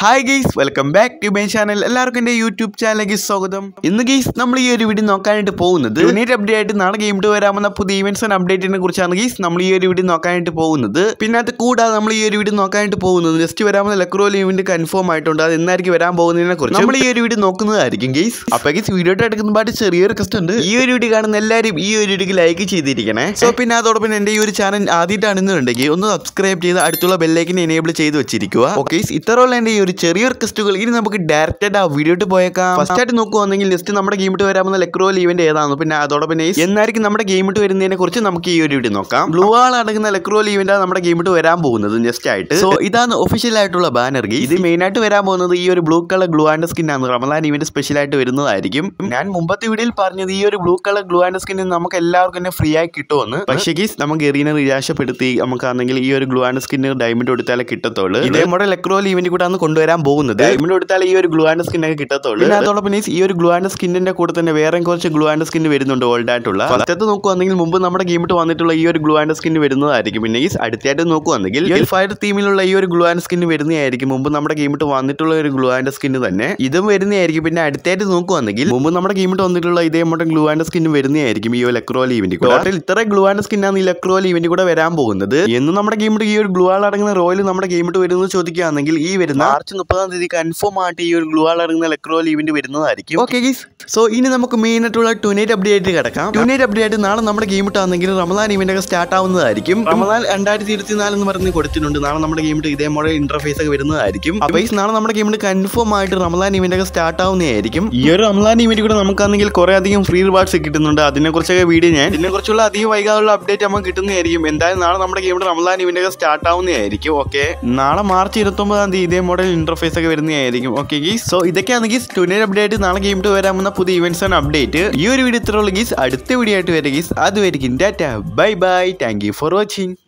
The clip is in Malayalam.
hi guys welcome back to my channel എല്ലാവർക്കും എൻ്റെ യൂട്യൂബ് ചാനലിലേക്ക് സ്വാഗതം ഇന്ന് ഗെയ്സ് നമ്മൾ ഈ ഒരു വീഡിയോ നോക്കാനായിട്ട് പോകുന്നത് യൂണിറ്റ് അപ്ഡേറ്റ് ആയിട്ട് നാളെ ഗെയിം ഇട്ട് വരാമെന്ന പുതിയ ഇവന്റ്സ് ആൻഡ് അപ്ഡേറ്റിനെ കുറിച്ചാണ് ഗെയ്സ് നമ്മൾ ഈ ഒരു വീഡിയോ നോക്കാനായിട്ട് പോകുന്നത് പിന്നെ അത് കൂടാതെ നമ്മൾ ഈ ഒരു വീഡിയോ നോക്കാനായിട്ട് പോകുന്നത് ജസ്റ്റ് വരാമെന്ന ലെക്രോൽ ഇവന്റ് കൺഫേം ആയിട്ടുണ്ട് അത് എന്നായിരിക്കും വരാൻ പോകുന്നതിനെ കുറിച്ച് നമ്മൾ ഈ ഒരു വീഡിയോ നോക്കുന്നതായിരിക്കും ഗെയ്സ് അപ്പൊ ഗെയ്സ് വീഡിയോ എടുക്കുന്ന പാട്ട് ചെറിയൊരു കസ്റ്റ് ഉണ്ട് ഈ ഒരു വീഡിയോ കാണുന്ന എല്ലാവരും ഈ ഒരു വീഡിയോക്ക് ലൈക്ക് ചെയ്തിരിക്കണേ സോ പിന്നെ അതോടൊപ്പം എൻ്റെ ഈ ഒരു ചാനൽ ആദ്യമായിട്ടാണെന്നുണ്ടെങ്കിൽ ഒന്ന് സബ്സ്ക്രൈബ് ചെയ്ത് അടുത്തുള്ള ബെല്ലൈക്കിനെ എനേബിൾ ചെയ്ത് വെച്ചിരിക്കുക ഓക്കെ ഇത്രയുള്ള എൻ്റെ ഈ ഒരു ചെറിയൊരു കസ്റ്റുകൾ ഇനി നമുക്ക് ഡയറക്റ്റ് ആയിട്ട് ആ വീഡിയോ ഇട്ട് പോയേക്കാം ഫസ്റ്റ് ആയിട്ട് നോക്കുവാണെങ്കിൽ ലിസ്റ്റ് നമ്മുടെ ഗെയിം ഇട്ട് വരാമെന്ന ലെക്രോൽ ഇവന്റ് ഏതാണ് പിന്നെ അതോടൊപ്പം നൈസ് എന്നായിരിക്കും നമ്മുടെ ഗെയിം ഇട്ട് വരുന്നതിനെ കുറിച്ച് നമുക്ക് ഈ ഒരു വീഡിയോ നോക്കാം ബ്ലൂ ആൾ അടങ്ങുന്ന ലെക്രോൽ ഇവന്റ് നമ്മുടെ ഗെയിം ഇട്ട് വരാൻ പോകുന്നത് ജസ്റ്റ് ആയിട്ട് സോ ഇതാണ് ഒഫീഷ്യൽ ആയിട്ടുള്ള ബാനർ ഇത് മെയിൻ ആയിട്ട് വരാൻ പോകുന്നത് ഈ ഒരു blue colour glue and skin ആണ് റമദാൻ ഇവന്റ് സ്പെഷ്യൽ ആയിട്ട് വരുന്നതായിരിക്കും ഞാൻ മുമ്പത്തെ വീഡിയോയിൽ പറഞ്ഞത് ഈ ഒരു blue colour glue and skin നമുക്ക് എല്ലാവർക്കും തന്നെ ഫ്രീ ആയി കിട്ടുമെന്ന് പക്ഷേ ഗീസ് നമുക്ക് എറീനെ നിരാശപ്പെടുത്തി നമുക്കാണെങ്കിൽ ഈ ഒരു ഗ്ലൂ ആൻഡ് സ്കിൻ ഡയമണ്ട് കൊടുത്താലേ കിട്ടത്തുള്ളൂ ഇതേ മോഡൽ ലെക്രോൽ ഇവന്റ് കൂടെ ആണ് കൊണ്ടുവരാൻ പോകുന്നത് ഡയമണ്ട് കൊടുത്താൽ ഈ ഒരു ഗ്ലൂ ആൻഡ് സ്കിൻ ഒക്കെ കിട്ടത്തുള്ളൂ പിന്നെ അതോടൊപ്പം ഈ- ഈ ഒരു ഗ്ലൂ ആൻഡ് സ്കിന്നിന്റെ കൂടെ തന്നെ വേറെ കുറച്ച് ഗ്ലൂ ആൻഡ് സ്കിൻ വരുന്നുണ്ട് ഓൾഡ് ആയിട്ടുള്ള ഫസ്റ്റത്ത് നോക്കുവാണെങ്കിൽ മുമ്പ് നമ്മുടെ ഗെയിമിട്ട് വന്നിട്ടുള്ള ഈ ഒരു ഗ്ലൂ ആൻഡ് സ്കിൻ വരുന്നതായിരിക്കും പിന്നെ ഈ അടുത്തായിട്ട് നോക്കുവാണെങ്കിൽ ഈ ഒരു ഫയർ തീമിലുള്ള ഈ ഒരു ഗ്ലൂ ആൻഡ് സ്കിൻ വരുന്നതായിരിക്കും മുമ്പ് നമ്മുടെ ഗെയിമിട്ട് വന്നിട്ടുള്ള ഒരു ഗ്ലൂ ആൻഡ് സ്കിൻ തന്നെ ഇതും വരുന്നതായിരിക്കും പിന്നെ അടുത്തായിട്ട് നോക്കുവാണെങ്കിൽ മുമ്പ് നമ്മുടെ ഗെയിമിട്ട് വന്നിട്ടുള്ള ഇതേ മോഡൽ ഗ്ലൂ ആൻഡ് സ്കിൻ വരുന്നതായിരിക്കും ഈ ഒരു ലെക്രോൽ ഇവന്റ് ടോട്ടൽ ഇത്ര ഗ്ലൂ ആൻഡ് സ്കിൻ ആണ് ഈ ലെക്രോൽ ഇവന്റ് കൂടെ വരാൻ പോകുന്നത് എന്ന് നമ്മുടെ ഗെയിമിട്ട് ഈ ഒരു ഗ്ലൂ ആൾ അടങ്ങുന്ന റോയൽ നമ്മുടെ ഗെയിമിട്ട് വരുന്നത് ചോദിക്കുകയാണെങ്കിൽ ഈ വരുന്ന മാർച്ച് മുപ്പതാം തീയതി കൺഫേം ആയിട്ട് ഈ ഒരു ഗ്ലൂ ആൾ അടങ്ങുന്ന ലെക്രോൽ ഇവന്റ് വരുന്നതായിരിക്കും ഓക്കെ ഗീസ് സോ ഇനി നമുക്ക് മെയിൻ ആയിട്ടുള്ള ടുനൈറ്റ് അപ്ഡേറ്റ് കിടക്കാം ടുനൈറ്റ് അപ്ഡേറ്റ് നാളെ നമ്മുടെ ഗെയിം ഇട്ടാണെങ്കിൽ റമദാൻ ഇവന്റ് ഒക്കെ സ്റ്റാർട്ട് ആവുന്നതായിരിക്കും റമദാൻ രണ്ടായിരത്തി ഇരുപത്തിനാല് എന്ന് പറഞ്ഞ് കൊടുത്തിട്ടുണ്ട് നാളെ നമ്മുടെ ഗെയിമിട്ട് ഇതേ മോഡൽ ഇന്റർഫേസ് ഒക്കെ വരുന്നതായിരിക്കും അപ്പൊ ഈ നാളെ നമ്മുടെ ഗെയിമിൽ കൺഫേം ആയിട്ട് റമദാൻ ഇവന്റ് ഒക്കെ സ്റ്റാർട്ട് ആവുന്നതായിരിക്കും ഈ ഒരു റമദാൻ ഇവന്റ് കൂടെ നമുക്കാണെങ്കിൽ കുറെ അധികം ഫ്രീ റിവാർഡ്സ് കിട്ടുന്നുണ്ട് അതിനെ കുറിച്ചൊക്കെ വീഡിയോ ഞാൻ ഇതിനെ കുറിച്ചുള്ള അധികം വൈകാതുള്ള അപ്ഡേറ്റ് നമുക്ക് കിട്ടുന്നതായിരിക്കും എന്തായാലും നാളെ നമ്മുടെ ഗെയിമിൽ റമദാൻ ഇവന്റ് ഒക്കെ സ്റ്റാർട്ട് ആവുന്നതായിരിക്കും ഓക്കെ നാളെ മാർച്ച് ഇരുപത്തൊമ്പതാം തീയതി ഇതേ മോഡൽ ഇന്റർഫേസ് ഒക്കെ വരുന്നതായിരിക്കും ഓക്കെ ഗീസ് സോ ഇതൊക്കെയാണ് ഗീസ് ടുനൈറ്റ് അപ്ഡേറ്റ് നാളെ ഗെയിമിട്ട് വരാമെന്ന പുതിയ ഇവന്റ്സ് ആണ് അപ്ഡേറ്റ് ഈ ഒരു വീഡിയോ ഇത്രയുള്ള ഗീസ് അടുത്ത വീഡിയോ ആയിട്ട് വരെ ഗീസ് അതുവരെയും tata bye bye thank you for watching